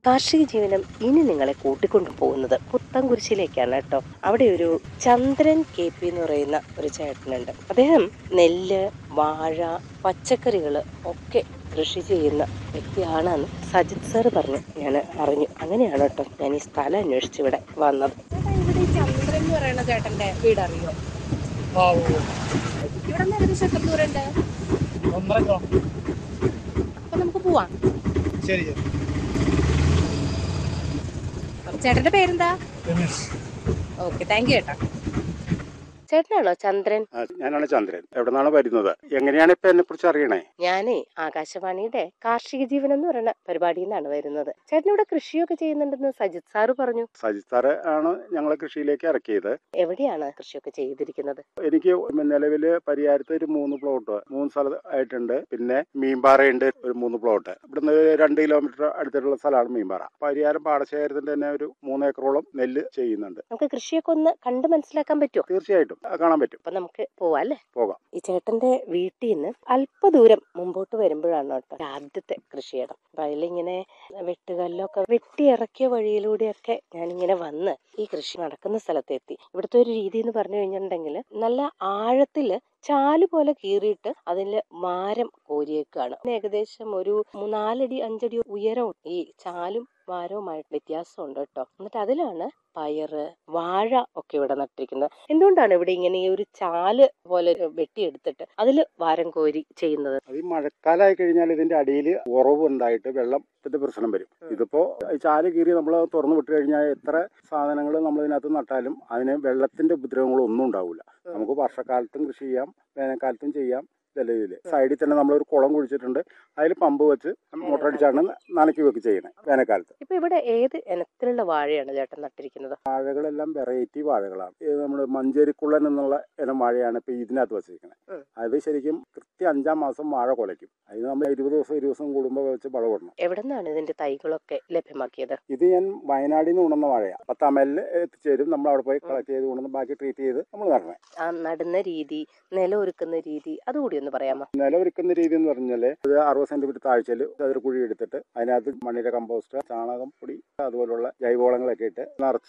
കാർഷിക ജീവനം ഇനി നിങ്ങളെ കൂട്ടിക്കൊണ്ടു പോകുന്നത് പുത്തൻകുരിശിലേക്കാണ് കേട്ടോ അവിടെ ഒരു ചന്ദ്രൻ കെ പി എന്ന് പറയുന്ന ഒരു ചേട്ടനുണ്ട് അദ്ദേഹം നെല്ല് വാഴ പച്ചക്കറികൾ ഒക്കെ കൃഷി ചെയ്യുന്ന വ്യക്തിയാണെന്ന് സജിത് സാർ പറഞ്ഞു ഞാൻ അറിഞ്ഞു അങ്ങനെയാണ് കേട്ടോ ഞാൻ ഈ സ്ഥലം അന്വേഷിച്ച് ഇവിടെ വന്നത് ഇവിടെ ചന്ദ്രൻ എന്ന് പറയുന്ന ചേട്ടന്റെ വീട് അറിയോ ആ ഓ ഇവിടെ നിന്ന് ഏകദേശം എത്ര ദൂരമുണ്ട് ഒന്നര കിലോമീറ്റർ അപ്പൊ നമുക്ക് പോവാം ശരി ശരി ചേട്ടന്റെ പേരെന്താ രമേശ് ഓക്കെ താങ്ക് യു ചേട്ടാ ചേട്ടനാണോ ചന്ദ്രൻ ആ, ഞാനാണ് ചന്ദ്രൻ എവിടെ നിന്നാണ് വരുന്നത് എങ്ങനെയാണ് ഇപ്പൊ എന്നെ കുറിച്ച് അറിയണേ ഞാനേ ആകാശവാണിയുടെ കാർഷിക ജീവനം എന്ന് പറയുന്ന പരിപാടിയിൽ നിന്നാണ് വരുന്നത് ചേട്ടൻ ഇവിടെ കൃഷിയൊക്കെ ചെയ്യുന്നുണ്ടെന്ന് സജിത് സാറ് പറഞ്ഞു സജിത് സാറ് ആണ് ഞങ്ങളെ കൃഷിയിലേക്ക് ഇറക്കിയത് എവിടെയാണ് കൃഷിയൊക്കെ ചെയ്തിരിക്കുന്നത് എനിക്ക് നിലവില് പരിഹാരത്ത് ഒരു മൂന്ന് പ്ലോട്ട് മൂന്ന് സ്ഥലം ആയിട്ടുണ്ട് പിന്നെ മീൻപാറയുണ്ട് ഒരു മൂന്ന് പ്ലോട്ട് ഇവിടുന്ന് ഒരു രണ്ട് കിലോമീറ്റർ അടുത്തുള്ള സ്ഥലമാണ് മീൻപാറ പരിഹാരം പാടശേഖരത്തിന്റെ തന്നെ ഒരു മൂന്ന് ഏക്കറോളം നെല്ല് ചെയ്യുന്നുണ്ട് നമുക്ക് കൃഷിയൊക്കെ ഒന്ന് കണ്ട് മനസ്സിലാക്കാൻ പറ്റുമോ തീർച്ചയായിട്ടും ആ, കാണാൻ പറ്റും അപ്പൊ നമുക്ക് പോവാം അല്ലേ പോകാം ഈ ചേട്ടന്റെ വീട്ടിൽ നിന്ന് അല്പദൂരം മുമ്പോട്ട് വരുമ്പോഴാണ് കേട്ടോ ആദ്യത്തെ കൃഷിയിടം അപ്പൊ അതിലിങ്ങനെ വെട്ടുകല്ലൊക്കെ വെട്ടി ഇറക്കിയ വഴിയിലൂടെയൊക്കെ ഞാനിങ്ങനെ വന്ന് ഈ കൃഷി നടക്കുന്ന സ്ഥലത്തെത്തി ഇവിടുത്തെ ഒരു രീതി എന്ന് പറഞ്ഞു കഴിഞ്ഞിട്ടുണ്ടെങ്കിൽ നല്ല ആഴത്തില് ചാല് പോലെ കീറിയിട്ട് അതിൽ മാരം കോരിയേക്കാണ് ഏകദേശം ഒരു മൂന്നാലടി അഞ്ചടി ഉയരം ഈ ചാലും വാരവുമായിട്ട് വ്യത്യാസമുണ്ട് കേട്ടോ എന്നിട്ട് അതിലാണ് പയറ് വാഴ ഒക്കെ ഇവിടെ നട്ടിരിക്കുന്നത് എന്തുകൊണ്ടാണ് ഇവിടെ ഇങ്ങനെ ഈ ഒരു ചാല് പോലെ വെട്ടിയെടുത്തിട്ട് അതിൽ വാരം കോരി ചെയ്യുന്നത് അത് ഈ മഴക്കാലമായി കഴിഞ്ഞാൽ ഇതിന്റെ അടിയിൽ ഉറവ് ഉണ്ടായിട്ട് വെള്ളത്തിന്റെ പ്രശ്നം വരും ഇതിപ്പോ ഈ ചാല് കീറി നമ്മൾ തുറന്നു വിട്ട് കഴിഞ്ഞാൽ എത്ര സാധനങ്ങൾ നമ്മൾ ഇതിനകത്ത് നട്ടാലും അതിന് വെള്ളത്തിന്റെ ഉപദ്രവങ്ങളൊന്നും ഒന്നും ഉണ്ടാവില്ല നമുക്ക് വർഷക്കാലത്തും കൃഷി ചെയ്യാം വേനൽക്കാലത്തും ചെയ്യാം ജലയില് സൈഡിൽ തന്നെ നമ്മളൊരു കുളം കുഴിച്ചിട്ടുണ്ട് അതിൽ പമ്പ് വെച്ച് മോട്ടർ അടിച്ചാണ് നനയ്ക്ക് വെക്ക് ചെയ്യുന്നത് വേനൽക്കാലത്ത് ഇപ്പൊ ഇവിടെ ഏത് ഇനത്തിലുള്ള വാഴയാണ് ചേട്ടൻ നട്ടിരിക്കുന്നത് വാഴകളെല്ലാം വെറൈറ്റി വാഴകളാണ് ഇത് നമ്മുടെ മഞ്ചേരിക്കുള്ളൻ എന്നുള്ള ഇനം വാഴയാണ് ഇപ്പൊ ഇതിനകത്ത് വെച്ചിരിക്കുന്നത് ഉം. അത് ശരിക്കും കൃത്യം അഞ്ചാം മാസം വാഴ കുലയ്ക്കും അതിന് നമ്മൾ ഇരുപത് ദിവസം ഇരുപത് ദിവസം കൂടുമ്പോൾ വെച്ച് വളമിടണം എവിടെ നിന്നാണ് ഇതിന്റെ തൈകളൊക്കെ ലഭ്യമാക്കിയത് ഇത് ഞാൻ വയനാടിൽ നിന്ന് ഉണർന്ന വാഴയാണ് അപ്പൊ തമിഴിൽ എത്തിച്ചേരും നമ്മൾ അവിടെ പോയി കളക്ട് ചെയ്ത് കൊണ്ടുവന്ന് ബാക്കി ട്രീറ്റ് ചെയ്ത് നമ്മൾ നടണേ ആ നടുന്ന രീതി നിലം ഒരുക്കുന്ന രീതി അതുകൂടി ഒന്ന് പറയാമോ നിലവൊരുക്കുന്ന രീതി എന്ന് പറഞ്ഞാൽ ഒരു അറുപത് സെന്റിമീറ്റർ താഴ്ചയിൽ അതൊരു കുഴി എടുത്തിട്ട് അതിനകത്ത് മണ്ണിര കമ്പോസ്റ്റ് ചാണകം പൊടി അതുപോലുള്ള ജൈവവളങ്ങളൊക്കെ ഇട്ട് നിറച്ച്